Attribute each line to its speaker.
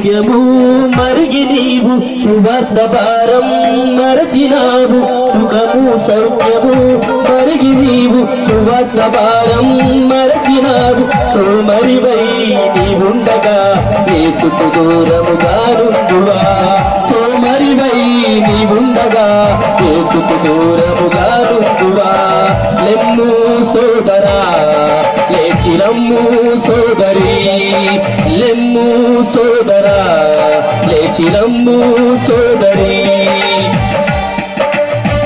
Speaker 1: సౌఖ్యము మరిగి నీవు సువర్ణ భారం మరచినావు సుఖము సౌఖ్యము మరిగి నీవు సువర్ణ భారం మరచినావు సోమరివై నీవుండగా ఏసుకు దూరముగా నుండువా సోమరివై నీవుండగా ఏసుకు దూరముగా నుండువా లెమ్ము సోదరా లేచిరమ్ము సోదరి లెమ్ము సోదరా లేచిరమ్ము సోదరి